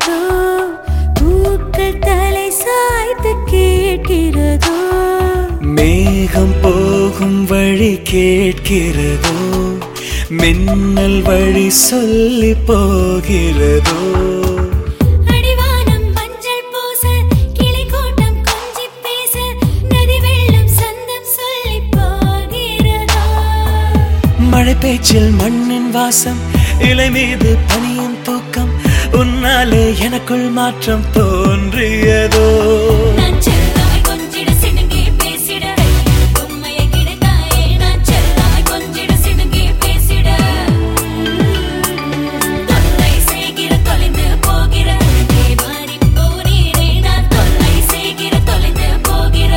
கேட்கிறதோ பூக்கள் தலை சாய்த்து கேட்கிறதோ மேகம் போகும் வழி கேட்கிறதோ மின்னல் வழி சொல்லி போகிறதோ அடிவானம் மஞ்சள் பூச கிளி கூட்டம் கொஞ்சி பேச நதி வெள்ளம் சந்தம் சொல்லி போகிறதோ மழை பேச்சில் மண்ணின் வாசம் இலை மீது பனியின் தூக்கம் உன்னாலே எனக்குள் மாற்றம் தோன்றியதோ நான் செல்லாய் கொஞ்சிட சிணுங்கி பேசிட உண்மையை கிடைத்தாயே நான் செல்லாய் கொஞ்சிட சிணுங்கி பேசிட தொல்லை செய்கிற தொலைந்து போகிற தேவாரி போனீரே நான் தொல்லை செய்கிற தொலைந்து போகிற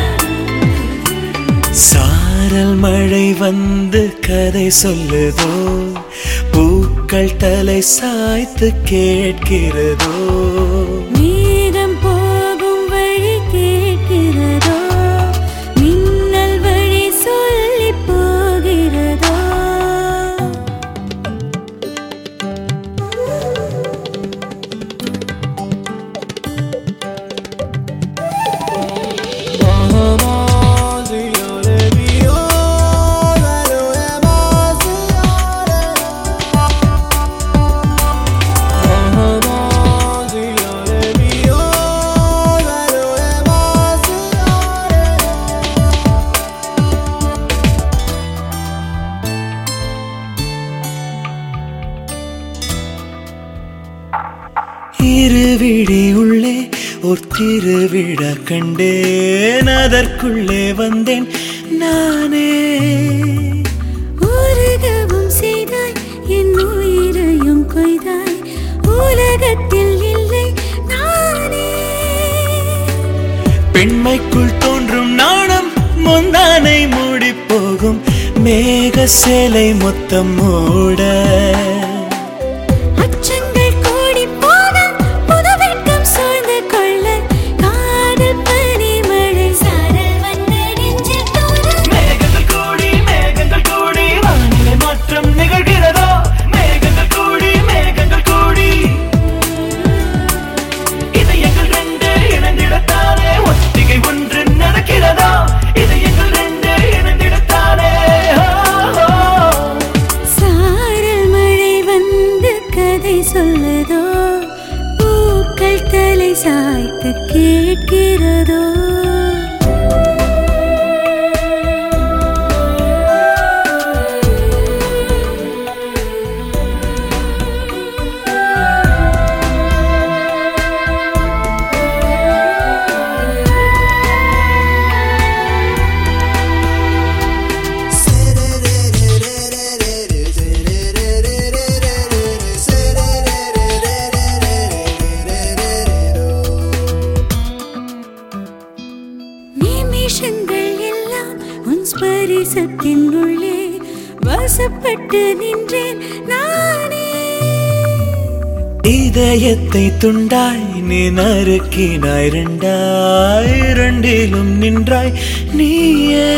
சாரல் மழை வந்து கதை சொல்லுதோ பூக்கள் தலை சாய்த்து கேட்கிறதோ மேகம் போகும் வழி கேட்கிறதோ மின்னல் வழி சொல்லி போகிறதோ இருவிழி உள்ளே ஒரு திருவிழா கண்டேன் அதற்குள்ளே வந்தேன் நானே உருகவும் செய்தாய் என் உயிரையும் கொய்தாய் உலகத்தில் இல்லை நானே பெண்மைக்குள் தோன்றும் நாணம் முந்தானை மூடி போகும் மேக சேலை மொத்தம் மூட அச்சங்கள் கூடி போக புது வெட்கம் சூழ்ந்து கொள்ள காதல் பனி மழை சாரல் வந்து நெஞ்சில் தோற மேகங்கள் கூடி மேகங்கள் கூடி வானிலை மாற்றம் நிகழ்கிறதோ மேகங்கள் கூடி மேகங்கள் கூடி இதயங்கள் ரெண்டு இணைந்திடத்தானே ஒத்திகை ஒன்று நடக்கிறதா இதயங்கள் ரெண்டு இணைந்திடத்தானே ஓ, ஓ. சாரல் மழை வந்து கதை சொல்லுதோ பூக்கள் தலை சாய்த்து கேட்கிறதோ நிமிஷங்கள் எல்லாம் உன் ஸ்பரிசத்தின் உள்ளே வசப்பட்டு நின்றேன் நானே இதயத்தை துண்டாய் நீ நறுக்கினாய் ரெண்டாய் இரண்டிலும் நின்றாய் நீயே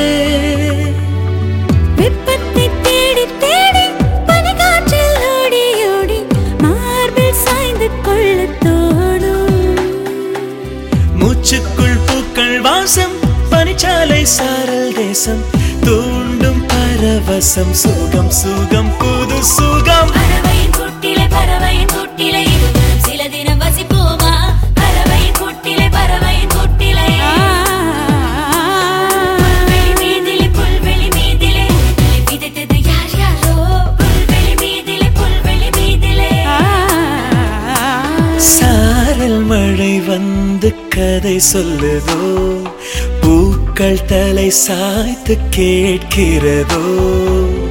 வெப்பத்தை தேடி தேடி பனிக்காற்றில் ஓடி ஓடி மார்பில் சாய்ந்து கொள்ள தோணும் மூச்சுக்குள் பூக்கள் வாசம் பனிச்சாலை சாரல் தேசம் தூண்டும் பரவசம் சுகம் சுகம் புது சுகம் பறவையின் கூட்டிலே பறவையின் கூட்டிலே இருவரும் சில தினம் வசிப்போமா பறவையின் கூட்டிலே பறவையின் கூட்டிலே புல்வெளி மீதிலே புல்வெளி மீதிலே புல்வெளி விதைத்தது யார் யாரோ புல்வெளி மீதிலே புல்வெளி மீதிலே சாரல் மழை வந்து கதை சொல்லுதோ பூக்கள் தலை சாய்த்து கேட்கிறதோ